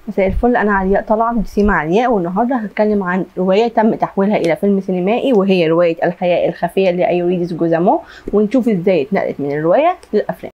مساء الفل انا علياء طلعت بسيما علياء والنهارده هتكلم عن روايه تم تحويلها الى فيلم سينمائي وهي روايه الحياه الخفيه لايوريدس جوزامو ونشوف ازاي اتنقلت من الروايه للافلام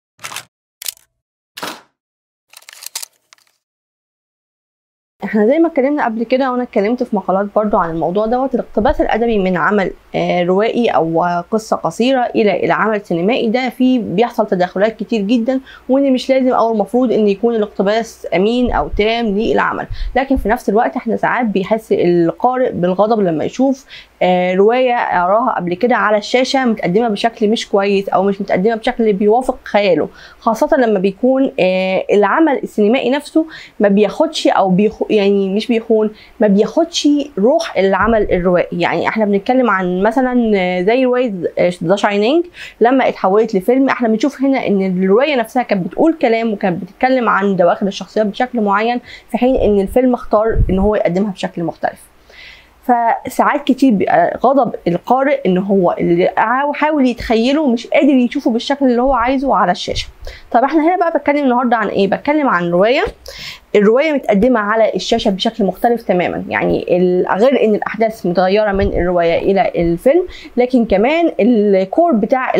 احنا زي ما اتكلمنا قبل كده وانا اتكلمت في مقالات برضو عن الموضوع دوت الاقتباس الادبي من عمل آه روائي او قصه قصيره الى الى عمل سينمائي ده فيه بيحصل تداخلات كتير جدا وان مش لازم او المفروض ان يكون الاقتباس امين او تام للعمل لكن في نفس الوقت احنا ساعات بيحس القارئ بالغضب لما يشوف آه روايه قراها قبل كده على الشاشه متقدمه بشكل مش كويس او مش متقدمه بشكل بيوافق خياله خاصه لما بيكون آه العمل السينمائي نفسه ما بياخدش او بيخ يعني مش بيخون ما بياخدش روح العمل الروائي يعني احنا بنتكلم عن مثلا زي روايه ذا شاينينج لما اتحولت لفيلم احنا بنشوف هنا ان الروايه نفسها كانت بتقول كلام وكانت بتتكلم عن دواخل الشخصيات بشكل معين في حين ان الفيلم اختار ان هو يقدمها بشكل مختلف فساعات كتير بيبقى غضب القارئ ان هو اللي حاول يتخيله مش قادر يشوفه بالشكل اللي هو عايزه على الشاشه طب احنا هنا بقى بتكلم النهارده عن ايه بتكلم عن روايه الروايه متقدمه على الشاشه بشكل مختلف تماما يعني غير ان الاحداث متغيره من الروايه الى الفيلم لكن كمان الكور بتاع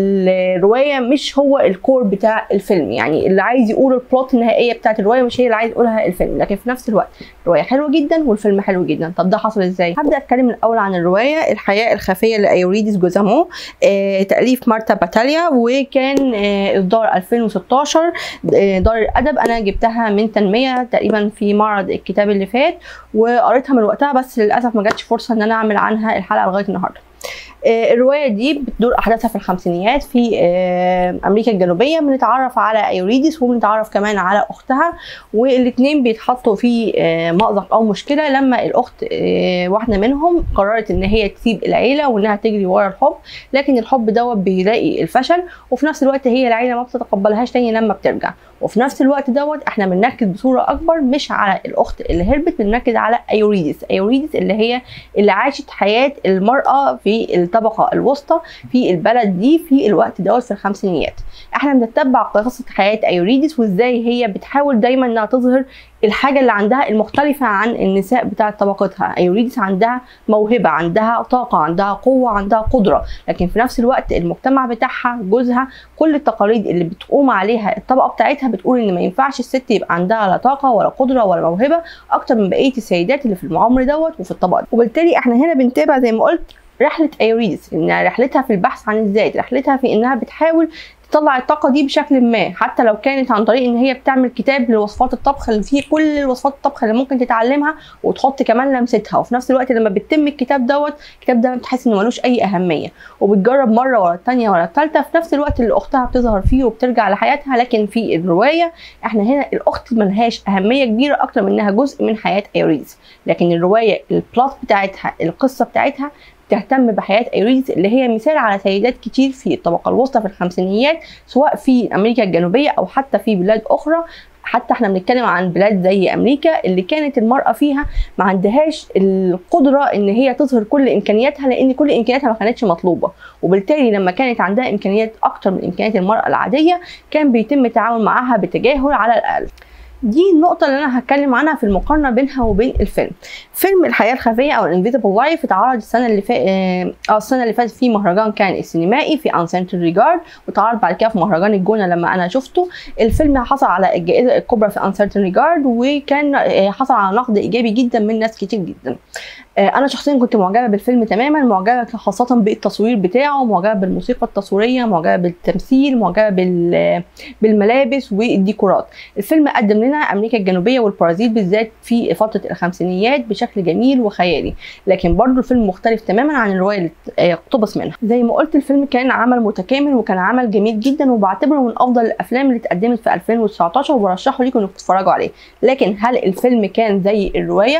الروايه مش هو الكور بتاع الفيلم يعني اللي عايز يقول البلوت النهائيه بتاعت الروايه مش هي اللي عايز يقولها الفيلم لكن في نفس الوقت الروايه حلوه جدا والفيلم حلو جدا طب ده حصل ازاي هبدا اتكلم الاول عن الروايه الحياه الخفيه لايوريدس جوزامو آه تاليف مارتا باتاليا وكان آه اصدار 2016 آه دار الادب انا جبتها من تنميه تقريبا في معرض الكتاب اللي فات وقريتها من وقتها بس للاسف ما جاتش فرصه ان انا اعمل عنها الحلقه لغايه النهارده الروايه دي بتدور احداثها في الخمسينيات في امريكا الجنوبيه بنتعرف على ايوريدس وبنتعرف كمان على اختها والاثنين بيتحطوا في مأزق او مشكله لما الاخت واحده منهم قررت ان هي تسيب العيله وانها تجري ورا الحب لكن الحب دوت بيلاقي الفشل وفي نفس الوقت هي العيله ما بتتقبلهاش تاني لما بترجع وفي نفس الوقت دوت احنا بنركز بصوره اكبر مش على الاخت اللي هربت بنركز على ايوريدس ايوريدس اللي هي اللي عاشت حياه المراه في الطبقه الوسطى في البلد دي في الوقت دوت في الخمسينيات احنا بنتبع قصه حياه ايوريدس وازاي هي بتحاول دايما انها تظهر الحاجه اللي عندها المختلفه عن النساء بتاعه طبقتها ايوريدس عندها موهبه عندها طاقه عندها قوه عندها قدره لكن في نفس الوقت المجتمع بتاعها جوزها كل التقاليد اللي بتقوم عليها الطبقه بتاعتها بتقول ان ما ينفعش الست يبقى عندها لا طاقه ولا قدره ولا موهبه اكتر من بقيه السيدات اللي في المعمر دوت وفي الطبقه دي. وبالتالي احنا هنا بنتابع زي ما قلت رحله ايوريدس ان رحلتها في البحث عن الذات رحلتها في انها بتحاول تطلع الطاقه دي بشكل ما حتى لو كانت عن طريق ان هي بتعمل كتاب لوصفات الطبخ اللي فيه كل وصفات الطبخ اللي ممكن تتعلمها وتحط كمان لمستها وفي نفس الوقت لما بتتم الكتاب دوت الكتاب ده بتحس انه ملوش اي اهميه وبتجرب مره ورا الثانيه ورا الثالثه في نفس الوقت اللي اختها بتظهر فيه وبترجع لحياتها لكن في الروايه احنا هنا الاخت ملهاش اهميه كبيره اكتر من انها جزء من حياه ايوريدس لكن الروايه البلوت بتاعتها القصه بتاعتها تهتم بحياه ايريدس اللي هي مثال على سيدات كتير في الطبقه الوسطى في الخمسينيات سواء في امريكا الجنوبيه او حتى في بلاد اخرى حتى احنا بنتكلم عن بلاد زي امريكا اللي كانت المراه فيها ما عندهاش القدره ان هي تظهر كل امكانياتها لان كل امكانياتها ما كانتش مطلوبه وبالتالي لما كانت عندها امكانيات اكتر من امكانيات المراه العاديه كان بيتم التعامل معاها بتجاهل على الاقل دي النقطة اللي أنا هتكلم عنها في المقارنة بينها وبين الفيلم. فيلم الحياة الخفية أو الانفيزبل لايف اتعرض السنة اللي فاتت اه السنة اللي فاتت في مهرجان كان السينمائي في انسنتر ريجارد واتعرض بعد كده في مهرجان الجونة لما أنا شفته. الفيلم حصل على الجائزة الكبرى في انسنتر ريجارد وكان حصل على نقد إيجابي جدا من ناس كتير جدا. انا شخصيا كنت معجبه بالفيلم تماما معجبه خاصه بالتصوير بتاعه معجبه بالموسيقى التصويريه معجبه بالتمثيل معجبه بال بالملابس والديكورات الفيلم قدم لنا امريكا الجنوبيه والبرازيل بالذات في فتره الخمسينيات بشكل جميل وخيالي لكن برضه الفيلم مختلف تماما عن الروايه اللي اقتبس منها زي ما قلت الفيلم كان عمل متكامل وكان عمل جميل جدا وبعتبره من افضل الافلام اللي اتقدمت في 2019 وبرشحه ليكم انكم تتفرجوا عليه لكن هل الفيلم كان زي الروايه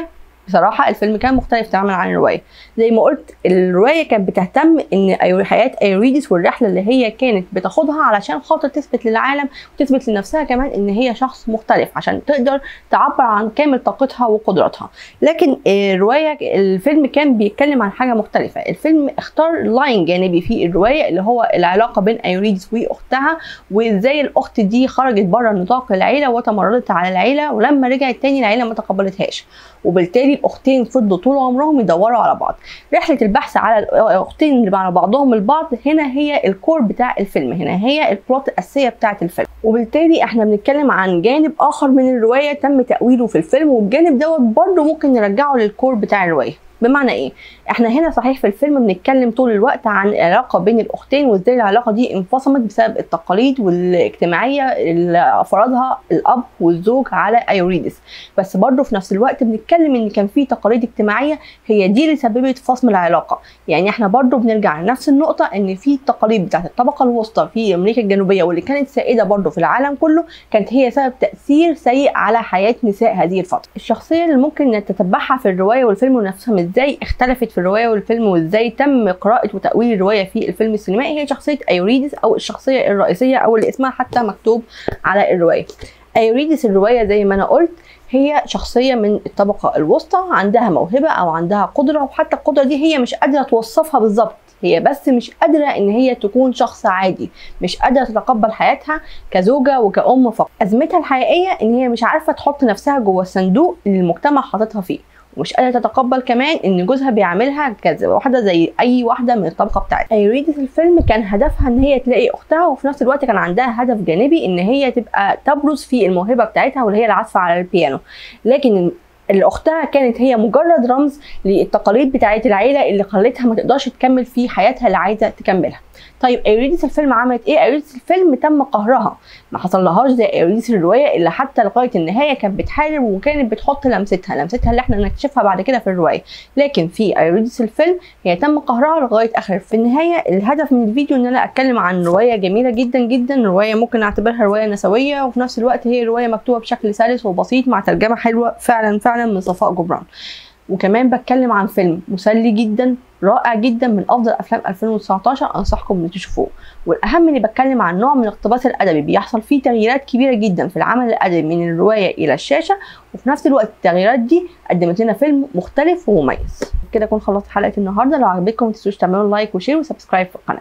بصراحه الفيلم كان مختلف تماما عن الروايه زي ما قلت الروايه كانت بتهتم ان أيو- حياه ايوريدس والرحله اللي هي كانت بتاخدها علشان خاطر تثبت للعالم وتثبت لنفسها كمان ان هي شخص مختلف عشان تقدر تعبر عن كامل طاقتها وقدراتها لكن آه، الروايه الفيلم كان بيتكلم عن حاجه مختلفه الفيلم اختار لاين جانبي في الروايه اللي هو العلاقه بين ايوريدس واختها وازاي الاخت دي خرجت بره نطاق العيله وتمردت على العيله ولما رجعت تاني العيله ما تقبلتهاش وبالتالي الاختين فضلوا طول عمرهم يدوروا على بعض رحله البحث على الاختين اللي مع بعضهم البعض هنا هي الكور بتاع الفيلم هنا هي البلوت الاساسيه بتاعه الفيلم وبالتالي احنا بنتكلم عن جانب اخر من الروايه تم تاويله في الفيلم والجانب دوت برضه ممكن نرجعه للكور بتاع الروايه بمعنى ايه احنا هنا صحيح في الفيلم بنتكلم طول الوقت عن العلاقه بين الاختين وازاي العلاقه دي انفصمت بسبب التقاليد والاجتماعيه اللي فرضها الاب والزوج على ايوريدس بس برضه في نفس الوقت بنتكلم ان كان في تقاليد اجتماعيه هي دي اللي سببت فصم العلاقه يعني احنا برضه بنرجع لنفس النقطه ان في التقاليد بتاعت الطبقه الوسطى في امريكا الجنوبيه واللي كانت سائده برضه في العالم كله كانت هي سبب تاثير سيء على حياه نساء هذه الفتره الشخصيه اللي ممكن نتتبعها في الروايه والفيلم ونفسهم ازاي اختلفت في الروايه والفيلم وازاي تم قراءه وتاويل الروايه في الفيلم السينمائي هي شخصيه ايوريدس او الشخصيه الرئيسيه او اللي اسمها حتى مكتوب على الروايه ايوريدس الروايه زي ما انا قلت هي شخصية من الطبقة الوسطى عندها موهبة أو عندها قدرة وحتى القدرة دي هي مش قادرة توصفها بالظبط هي بس مش قادرة إن هي تكون شخص عادي مش قادرة تتقبل حياتها كزوجة وكأم فقط أزمتها الحقيقية إن هي مش عارفة تحط نفسها جوه الصندوق اللي المجتمع حاططها فيه ومش قادره تتقبل كمان ان جوزها بيعاملها كواحده زي اي واحده من الطبقه بتاعتها ايريدس الفيلم كان هدفها ان هي تلاقي اختها وفي نفس الوقت كان عندها هدف جانبي ان هي تبقى تبرز في الموهبه بتاعتها واللي هي العزف على البيانو لكن اللي اختها كانت هي مجرد رمز للتقاليد بتاعت العيله اللي خلتها ما تقدرش تكمل في حياتها اللي عايزه تكملها طيب ايريدس الفيلم عملت ايه ايريدس الفيلم تم قهرها ما حصلهاش زي ايريدس الروايه اللي حتى لغايه النهايه كانت بتحارب وكانت بتحط لمستها لمستها اللي احنا نكتشفها بعد كده في الروايه لكن في ايريدس الفيلم هي تم قهرها لغايه اخر في النهايه الهدف من الفيديو ان انا اتكلم عن روايه جميله جدا جدا روايه ممكن اعتبرها روايه نسويه وفي نفس الوقت هي روايه مكتوبه بشكل سلس وبسيط مع ترجمه حلوه فعلا فعلا من صفاء جبران وكمان بتكلم عن فيلم مسلي جدا رائع جدا من افضل افلام 2019 انصحكم ان تشوفوه والاهم اني بتكلم عن نوع من الاقتباس الادبي بيحصل فيه تغييرات كبيره جدا في العمل الادبي من الروايه الى الشاشه وفي نفس الوقت التغييرات دي قدمت لنا فيلم مختلف ومميز كده اكون خلصت حلقه النهارده لو عجبتكم ما تنسوش تعملوا لايك وشير وسبسكرايب في القناه